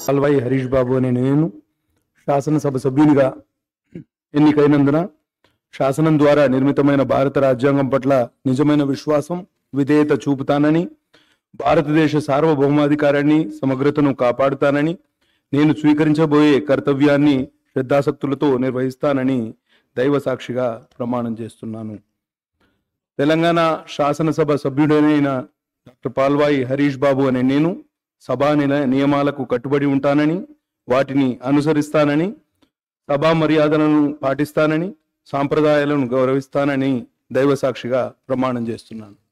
పాల్వాయి హరీష్ బాబు అనే నేను శాసనసభ సభ్యునిగా ఎన్నికైనందున శాసనం ద్వారా నిర్మితమైన భారత రాజ్యాంగం పట్ల నిజమైన విశ్వాసం విధేయత చూపుతానని భారతదేశ సార్వభౌమాధికారాన్ని సమగ్రతను కాపాడుతానని నేను స్వీకరించబోయే కర్తవ్యాన్ని శ్రద్ధాసక్తులతో నిర్వహిస్తానని దైవ సాక్షిగా ప్రమాణం చేస్తున్నాను తెలంగాణ శాసనసభ సభ్యుడైన డాక్టర్ పాల్వాయి హరీష్ బాబు అనే నేను సభా నిల- నియమాలకు కట్టుబడి ఉంటానని వాటిని అనుసరిస్తానని సభా మర్యాదలను పాటిస్తానని సాంప్రదాయాలను గౌరవిస్తానని దైవ సాక్షిగా ప్రమాణం చేస్తున్నాను